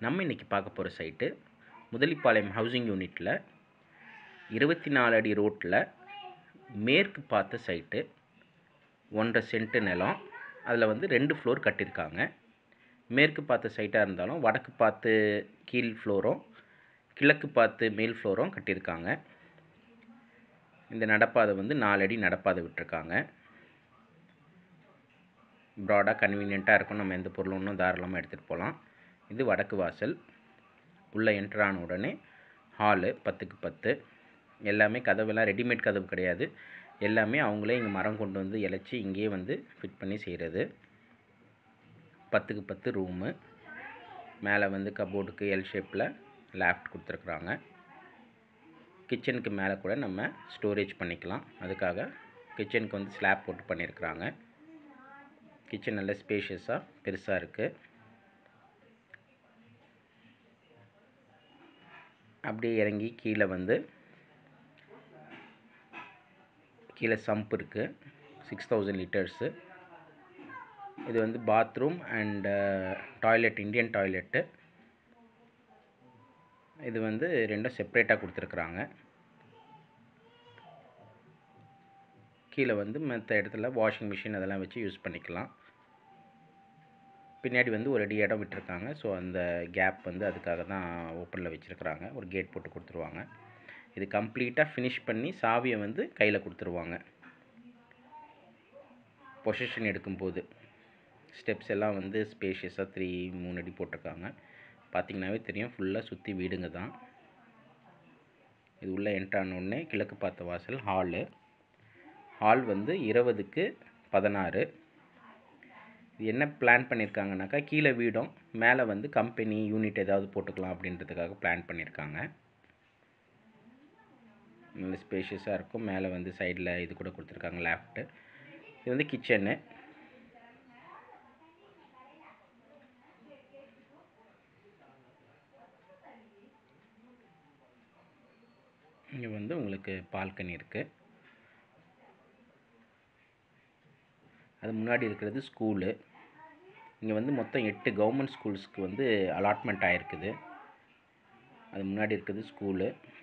நம்ம இன்றைக்கி பார்க்க போகிற சைட்டு முதலிப்பாளையம் ஹவுசிங் யூனிட்டில் இருபத்தி நாலு அடி ரோட்டில் மேற்கு பார்த்த சைட்டு ஒன்றரை சென்ட்டு நிலம் அதில் வந்து ரெண்டு ஃப்ளோர் கட்டியிருக்காங்க மேற்கு பார்த்த சைட்டாக இருந்தாலும் வடக்கு பார்த்து கீழ் ஃப்ளோரும் கிழக்கு பார்த்து மேல் ஃப்ளோரும் கட்டியிருக்காங்க இந்த நடப்பாதை வந்து நாலு அடி நடப்பாதை விட்டுருக்காங்க ப்ராடாக கன்வீனியண்ட்டாக இருக்கும் நம்ம எந்த பொருளும் இன்னும் தாராளமாக எடுத்துகிட்டு போகலாம் இது வடக்கு வாசல் உள்ளே என்ட்ரான உடனே ஹாலு பத்துக்கு பத்து எல்லாமே கதவெல்லாம் ரெடிமேட் கதவு கிடையாது எல்லாமே அவங்களே இங்கே மரம் கொண்டு வந்து இழைச்சி இங்கேயே வந்து ஃபிட் பண்ணி செய்கிறது பத்துக்கு பத்து ரூமு மேலே வந்து கபோர்டுக்கு எல் ஷேப்பில் லேஃப்ட் கொடுத்துருக்குறாங்க கிச்சனுக்கு மேலே கூட நம்ம ஸ்டோரேஜ் பண்ணிக்கலாம் அதுக்காக கிச்சனுக்கு வந்து ஸ்லாப் போட்டு பண்ணியிருக்கிறாங்க கிச்சன் நல்ல ஸ்பேஷியஸாக பெருசாக இருக்குது அப்படியே இறங்கி கீழே வந்து கீழே சம்ப் இருக்குது சிக்ஸ் தௌசண்ட் லிட்டர்ஸு இது வந்து bathroom and toilet Indian toilet இது வந்து ரெண்டும் செப்ரேட்டாக கொடுத்துருக்குறாங்க கீழே வந்து மற்ற இடத்துல வாஷிங் மிஷின் அதெல்லாம் வச்சு யூஸ் பண்ணிக்கலாம் பின்னாடி வந்து ஒரு அடி இடம் விட்டுருக்காங்க ஸோ அந்த கேப் வந்து அதுக்காக தான் ஓப்பனில் வச்சுருக்குறாங்க ஒரு கேட் போட்டு கொடுத்துருவாங்க இது கம்ப்ளீட்டாக ஃபினிஷ் பண்ணி சாவியை வந்து கையில் கொடுத்துருவாங்க பொசிஷன் எடுக்கும்போது ஸ்டெப்ஸ் எல்லாம் வந்து ஸ்பேஷியஸாக த்ரீ மூணு அடி போட்டிருக்காங்க பார்த்திங்கனாவே தெரியும் ஃபுல்லாக சுற்றி வீடுங்க தான் இது உள்ளே என்ட்ரானோடனே கிழக்கு பார்த்த வாசல் ஹாலு ஹால் வந்து இருபதுக்கு பதினாறு இது என்ன பிளான் பண்ணியிருக்காங்கனாக்கா கீழே வீடும் மேலே வந்து கம்பெனி யூனிட் ஏதாவது போட்டுக்கலாம் அப்படின்றதுக்காக பிளான் பண்ணியிருக்காங்க நல்ல ஸ்பேஷியஸாக இருக்கும் மேலே வந்து சைடில் இது கூட கொடுத்துருக்காங்க லேஃப்ட்டு இது வந்து கிச்சனு இங்கே வந்து உங்களுக்கு பால்கனி இருக்குது அது முன்னாடி இருக்கிறது ஸ்கூலு இங்கே வந்து மொத்தம் எட்டு கவர்மெண்ட் ஸ்கூல்ஸ்க்கு வந்து அலாட்மெண்ட் ஆகிருக்குது அது முன்னாடி இருக்கிறது ஸ்கூலு